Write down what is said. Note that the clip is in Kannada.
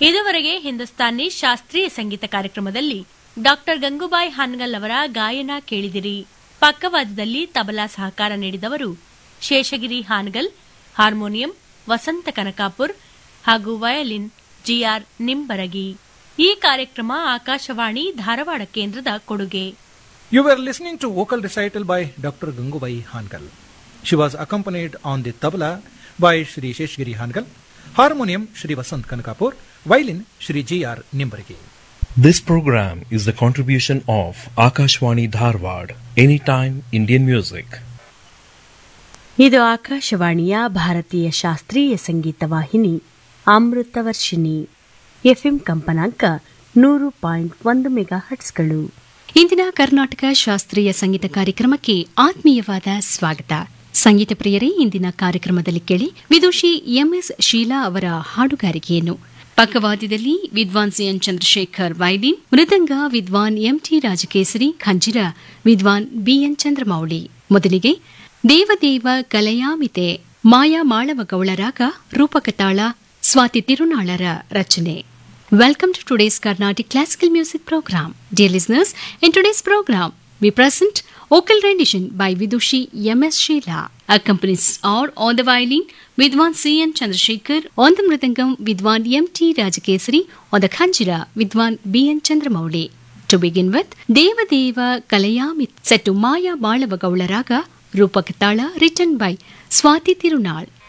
ಇದುವರೆಗೆ ಹಿಂದೂಸ್ತಾನಿ ಶಾಸ್ತ್ರೀಯ ಸಂಗೀತ ಕಾರ್ಯಕ್ರಮದಲ್ಲಿ ಡಾಕ್ಟರ್ ಗಂಗೂಬಾಯಿ ಹಾನ್ಗಲ್ ಅವರ ಗಾಯನ ಕೇಳಿದಿರಿ ಪಕ್ಕವಾದ್ಯದಲ್ಲಿ ತಬಲಾ ಸಹಕಾರ ನೀಡಿದವರು ಶೇಷಗಿರಿ ಹಾನ್ಗಲ್ ಹಾರ್ಮೋನಿಯಂ ವಸಂತ ಕನಕಾಪುರ್ ಹಾಗೂ ವಯಲಿನ್ ಜಿಆರ್ ನಿಂಬರಗಿ ಈ ಕಾರ್ಯಕ್ರಮ ಆಕಾಶವಾಣಿ ಧಾರವಾಡ ಕೇಂದ್ರದ ಕೊಡುಗೆ You were listening to vocal recital by Dr. Gangubai Hankal. She was accompanied on the tabla by Shri Sheshgiri Hankal, harmonium Shri Vasant Kankapur, violin Shri G.R. Nimbargi. This program is the contribution of Akashwani Dharwad, Anytime Indian Music. ಇದು ಆಕಾಶವಾಣಿಯ ಭಾರತೀಯ ಶಾಸ್ತ್ರೀಯ ಸಂಗೀತ ವಾಹಿನಿ ಅಮೃತವರ್ಷಿಣಿ ಎಫ್ಎಂ ಕಂಪನಾಂಕ ನೂರು ಪಾಯಿಂಟ್ ಒಂದು ಮೆಗಾ ಹಟ್ಸ್ಗಳು ಇಂದಿನ ಕರ್ನಾಟಕ ಶಾಸ್ತ್ರೀಯ ಸಂಗೀತ ಕಾರ್ಯಕ್ರಮಕ್ಕೆ ಆತ್ಮೀಯವಾದ ಸ್ವಾಗತ ಸಂಗೀತ ಪ್ರಿಯರೇ ಇಂದಿನ ಕಾರ್ಯಕ್ರಮದಲ್ಲಿ ಕೇಳಿ ವಿದುಷಿ ಎಂಎಸ್ ಶೀಲಾ ಅವರ ಹಾಡುಗಾರಿಕೆಯನ್ನು ಪಕ್ಕವಾದ್ಯದಲ್ಲಿ ವಿದ್ವಾನ್ ಸಿಎನ್ ಚಂದ್ರಶೇಖರ್ ವೈಲಿನ್ ಮೃದಂಗ ವಿದ್ವಾನ್ ಎಂಟಿ ರಾಜಕೇಸರಿ ಖಂಜಿರ ವಿದ್ವಾನ್ ಬಿಎನ್ ಚಂದ್ರಮೌಳಿ ಮೊದಲಿಗೆ ದೇವದೇವ ಕಲಯಾಮಿತೆ ಮಾಯಾ ಮಾಳವ ಗೌಳರಾಗ ರೂಪಕತಾಳ ಸ್ವಾತಿ ತಿರುನಾಳರ ರಚನೆ Welcome to today's Carnatic Classical Music Program. Dear listeners, in today's program, we present vocal rendition by Vidushi M.S. Sheila. Accompanies are on the violin Vidwan C.N. Chandrasekhar, on the mridangam Vidwan M.T. Rajakesari, on the khanjira Vidwan B.N. Chandramouli. To begin with, Deva Deva Kalayamit set to Maya Balava Gaularaga, Rupakatala, written by Swati Tirunal.